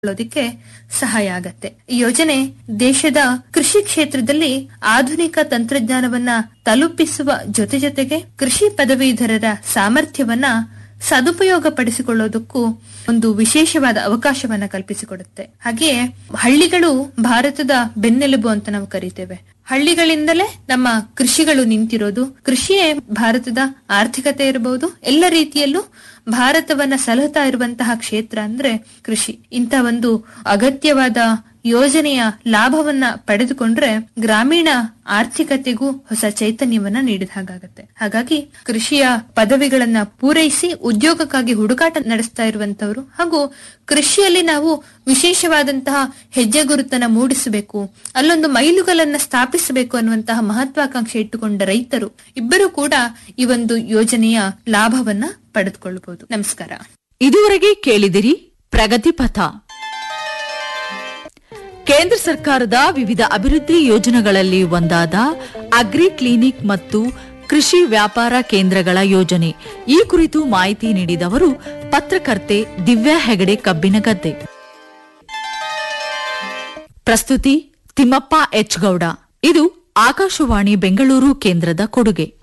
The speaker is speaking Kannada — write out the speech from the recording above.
ಕೊಳ್ಳೋದಿಕ್ಕೆ ಸಹಾಯ ಆಗತ್ತೆ ಈ ಯೋಜನೆ ದೇಶದ ಕೃಷಿ ಕ್ಷೇತ್ರದಲ್ಲಿ ಆಧುನಿಕ ತಂತ್ರಜ್ಞಾನವನ್ನ ತಲುಪಿಸುವ ಜೊತೆ ಜೊತೆಗೆ ಕೃಷಿ ಪದವೀಧರರ ಸಾಮರ್ಥ್ಯವನ್ನ ಸದುಪಯೋಗ ಪಡಿಸಿಕೊಳ್ಳೋದಕ್ಕೂ ಒಂದು ವಿಶೇಷವಾದ ಅವಕಾಶವನ್ನ ಕಲ್ಪಿಸಿಕೊಡುತ್ತೆ ಹಾಗೆಯೇ ಹಳ್ಳಿಗಳು ಭಾರತದ ಬೆನ್ನೆಲುಬು ಅಂತ ನಾವು ಕರಿತೇವೆ ಹಳ್ಳಿಗಳಿಂದಲೇ ನಮ್ಮ ಕೃಷಿಗಳು ನಿಂತಿರೋದು ಕೃಷಿಯೇ ಭಾರತದ ಆರ್ಥಿಕತೆ ಇರಬಹುದು ಎಲ್ಲ ರೀತಿಯಲ್ಲೂ ಭಾರತವನ್ನ ಸಲಹುತ್ತಾ ಇರುವಂತಹ ಕ್ಷೇತ್ರ ಅಂದ್ರೆ ಕೃಷಿ ಇಂಥ ಒಂದು ಅಗತ್ಯವಾದ ಯೋಜನೆಯ ಲಾಭವನ್ನ ಪಡೆದುಕೊಂಡ್ರೆ ಗ್ರಾಮೀಣ ಆರ್ಥಿಕತೆಗೂ ಹೊಸ ಚೈತನ್ಯವನ್ನ ನೀಡಿದ ಹಾಗಾಗತ್ತೆ ಹಾಗಾಗಿ ಕೃಷಿಯ ಪದವಿಗಳನ್ನ ಪೂರೈಸಿ ಉದ್ಯೋಗಕ್ಕಾಗಿ ಹುಡುಕಾಟ ನಡೆಸ್ತಾ ಇರುವಂತವರು ಹಾಗೂ ಕೃಷಿಯಲ್ಲಿ ನಾವು ವಿಶೇಷವಾದಂತಹ ಹೆಜ್ಜೆ ಗುರುತನ್ನ ಮೂಡಿಸಬೇಕು ಅಲ್ಲೊಂದು ಮೈಲುಗಲನ್ನ ಸ್ಥಾಪಿಸಬೇಕು ಅನ್ನುವಂತಹ ಮಹತ್ವಾಕಾಂಕ್ಷೆ ಇಟ್ಟುಕೊಂಡ ರೈತರು ಇಬ್ಬರು ಕೂಡ ಈ ಒಂದು ಯೋಜನೆಯ ಲಾಭವನ್ನ ಪಡೆದುಕೊಳ್ಳಬಹುದು ನಮಸ್ಕಾರ ಇದುವರೆಗೆ ಕೇಳಿದಿರಿ ಪ್ರಗತಿ ಪಥ ಕೇಂದ್ರ ಸರ್ಕಾರದ ವಿವಿಧ ಅಭಿವೃದ್ಧಿ ಯೋಜನೆಗಳಲ್ಲಿ ಒಂದಾದ ಅಗ್ರಿ ಕ್ಲಿನಿಕ್ ಮತ್ತು ಕೃಷಿ ವ್ಯಾಪಾರ ಕೇಂದ್ರಗಳ ಯೋಜನೆ ಈ ಕುರಿತು ಮಾಹಿತಿ ನೀಡಿದವರು ಪತ್ರಕರ್ತೆ ದಿವ್ಯಾ ಹೆಗಡೆ ಕಬ್ಬಿನಗದ್ದೆ ಪ್ರಸ್ತುತಿ ತಿಮ್ಮಪ್ಪ ಎಚ್ ಗೌಡ ಇದು ಆಕಾಶವಾಣಿ ಬೆಂಗಳೂರು ಕೇಂದ್ರದ ಕೊಡುಗೆ